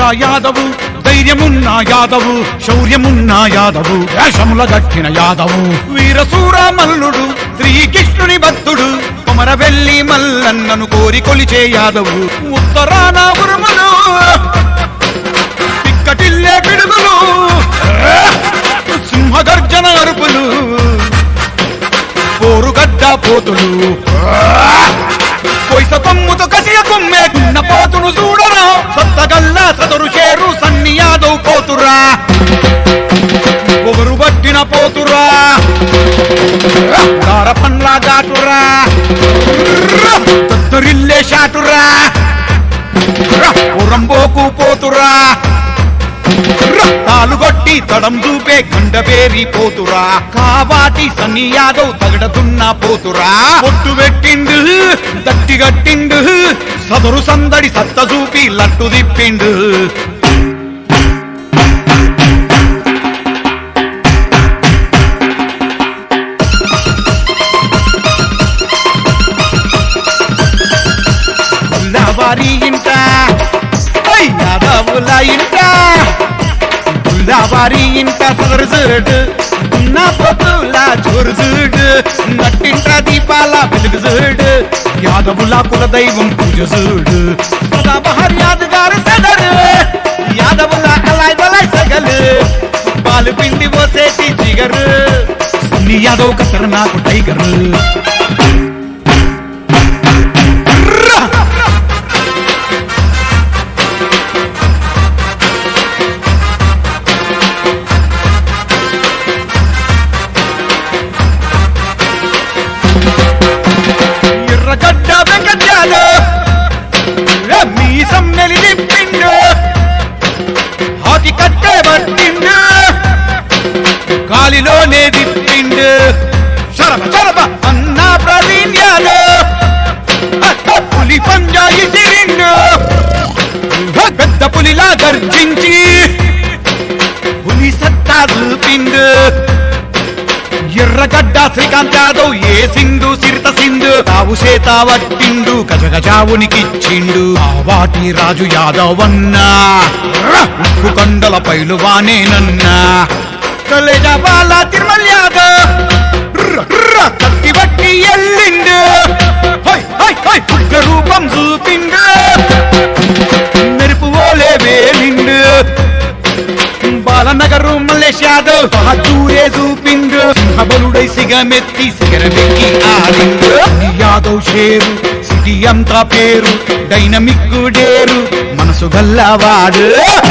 యాదవు ధైర్యమున్న యాదవు శౌర్యమున్న యాదవు వేషముల గట్టిన యాదవు వీరసూర మల్లుడు శ్రీకృష్ణుని భక్తుడు కొమరవెల్లి మల్లన్నను కోరి కొలిచే యాదవు ఉత్తరాన ఉరుములు పిక్కటిల్లే పిడుగులు సింహగర్జన అరుపులు పోరుగడ్డ పోతులు పొయ్స కొమ్ముతో కసియ కొమ్మే గున్న పోతును చూడరా సత్తగల్ల సదరు చేరు సన్ని యాదవ్ పోతురా పొగరు పట్టిన పోతురా దార పండ్ల దాటురా తత్తరిల్లే షాటురా ఉరంబోకు పోతురా తాలుగొట్టి తడం చూపే గండబేరి పోతురా కావాటి సన్ని యాదవ్ తగడతున్న పోతురా పొట్టు పెట్టిండు దట్టి గట్టిండు సదరు సందడి సత్త చూపి లట్టు తిప్పిండు వారి ఇంట ఐ యాదవుల ఇంట వారి ఇంట సదరు చూడు నా పొద్దులా చూరు చూడు నట్టింట దీపాల వెలుగు చూడు యాదవుల కుల దైవం పూజ చూడు సదాబహర్ యాదగారు సదరు యాదవుల కలాయ్ బలాయ్ సగలు పాలు పిండి పోసేటి జిగరు నీ యాదవ్ కసరు నాకు టైగరు ఎర్రగడ్డ వెంకటాలు మీ సమ్మెలి నింపిండు హాకి కట్టే పట్టిండు గాలిలోనే దిప్పిండు శరభ శరభ అన్నా ప్రవీణ్యాలు పులి పంజాయి తిరిండు పెద్ద పులిలా గర్జించి పులి సత్తా చూపిండు ఎర్రగడ్డ శ్రీకాంత్ యాదవ్ ఏ సింధు సిరిత సింధు తావు చేత వట్టిండు గజగజావునికిచ్చిండు ఆ వాటి రాజు యాదవ్ అన్నా ఉప్పు కొండల పైలువానేనన్నా కలేజా బాల తిరుమల యాదవ్ ర్ర, ర్ర, కత్తి బట్టి ఎల్లిండు హై, హై, హై, పుట్ట రూపం చూపిండు మెరుపు ఓలే వేలిండు బాలనగరు మల్లేష్ యాదవ్ బహదూరే చూపిండు సింహబలుడై సిగమెత్తి సిగరమెక్కి ఆడిండు ఈ యాదవ్ షేరు సిటీ అంతా పేరు డైనమిక్ డేరు మనసు గల్లవాడు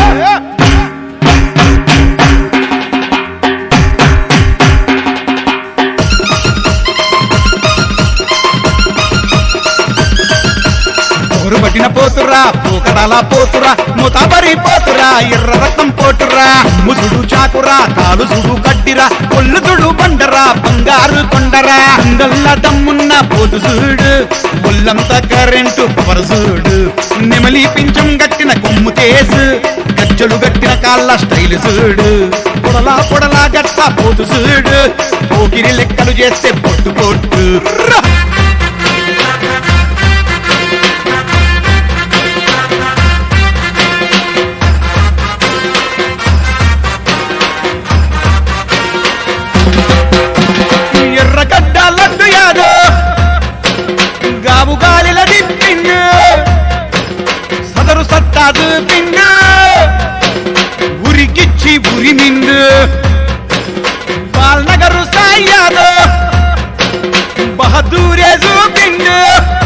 పోరు పట్టిన పోతురా పోకరాల పోతురా ముతాబరి పోతురా ఎర్ర రక్తం పోటురా ముసుడు చాకురా కాలు సుడు కడ్డిరా కొల్లు తుడు బండరా బంగారు కొండరా అంగల్ల దమ్మున్న పోతు చూడు ఒళ్ళంత కరెంటు పవర్ చూడు నెమలి పించం గట్టిన కొమ్ము కేసు గజ్జలు గట్టిన కాళ్ళ స్టైల్ చూడు పొడలా పొడలా గట్ట పోతు చూడు పోకిరి లెక్కలు చేస్తే పొట్టు పొట్టు రా! ఎర్రగడ్డ లడ్డు యాదో గావు గాలిల దిప్పిండు సదరు సత్తాదు పిండు ఉరికిచ్చి ఉరిమిండు బాల్నగరు సాయాదో బహదూరే చూపిండు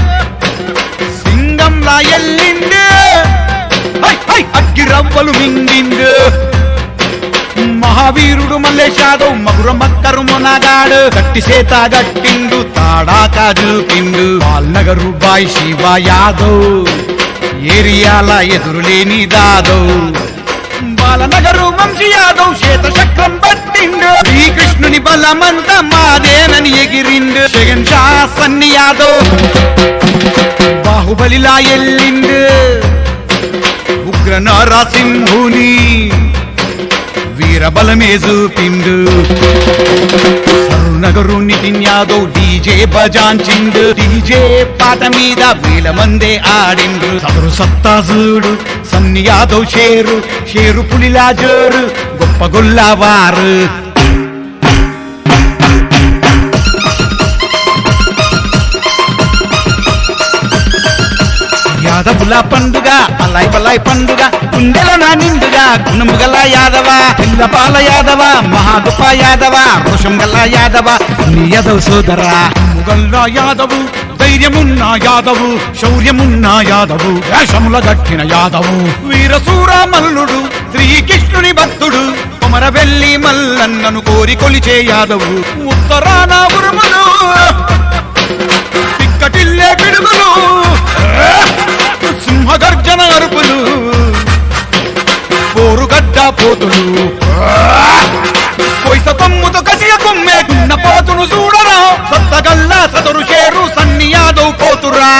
సింగంలా ఎల్లిండు హై, హై, అగ్గి రవ్వలు మింగిండు మహావీరుడు మల్లేష్ యాదవ్ మగుర మక్కరు మొనగాడు గట్టి చేత గట్టిండు తాడాక చూపిండు వాల్నగరు బాయ్ శివ యాదవ్ ఏరియాల ఎదురులేని దాదవ్ బాలనగరు వంశీ యాదవ్ శ్వేత చక్రం పట్టిండు శ్రీకృష్ణుని బలమంతా మాదేనని ఎగిరిండు జగన్ షా సన్ని యాదవ్ బాహుబలిలా ఎల్లిండు ఉగ్ర నరసింహుని వీర వీరబలమే చూపిండు నగరు నితిన్ యాదవ్ డీజే బజాంచిండు డీజే పాట మీద వేల మందే ఆడిండు సదరు సత్తా చూడు సన్ని యాదవ్ షేరు షేరు పులిలా జోరు గొప్ప గొల్లవారు యాదవుల పండుగ అల్లాయ్ బల్లాయ్ పండుగ గుండెల నా నిండుగా గుణము గల యాదవ పిల్లపాల యాదవ మహాగొప్ప యాదవ రోషం గల యాదవ నీ యాదవ్ సోదరా ముగల్ల యాదవు ధైర్యమున్న యాదవు శౌర్యమున్న యాదవు వేషముల గట్టిన యాదవు వీరసూర మల్లుడు శ్రీకృష్ణుని భక్తుడు కొమరవెల్లి మల్లన్నను కోరి కొలిచే యాదవు ఉత్తరాన ఉరుములు తిక్కటిల్లే పిడుగులు సింహగర్జన అరుపులు పోరుగడ్డ పోతులు పొయ్స కొమ్ముతో కసియ కొమ్మే గున్న పోతును చూడరా సత్తగల్ల సదరు షేరు సన్ని యాదవ్ పోతురా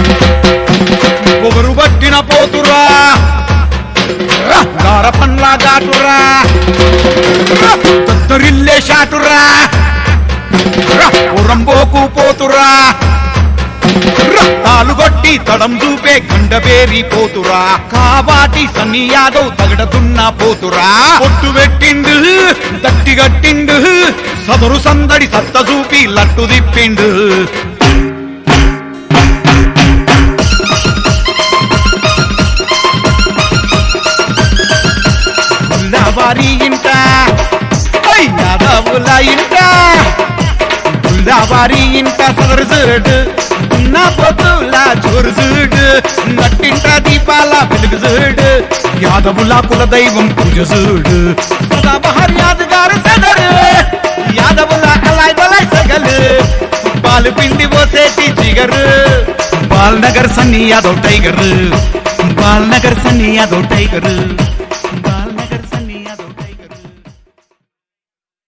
పొగరు పట్టిన పోతురా దార పండ్ల దాటురా దత్తరిల్లే షాటురా ఉరంబోకు పోతురా రక్తాలు కొట్టి తడం చూపే గండబేరి పోతురా కావాటి సన్ని యాదవ్ తగడతున్న పోతురా పొట్టు పెట్టిండు దట్టి గట్టిండు సదరు సందడి సత్త చూపి లట్టు దిప్పిండు గుల్లవారి ఇంట ఐ యాదవుల ఇంట గుల్లవారి ఇంట సదరు చూడు నా పొద్దుల చోరు చూడు నట్టింట దీపాల వెలుగు చూడు యాదవుల కుల దైవం పూజ చూడు సదాబహర్ యాదగారు సదరు యాదవుల అలాయ్ బలాయ్ సగలు పాలు పిండి పోసేటి జిగరు Balanagar Sunny Yadav tiger Balanagar Sunny Yadav tiger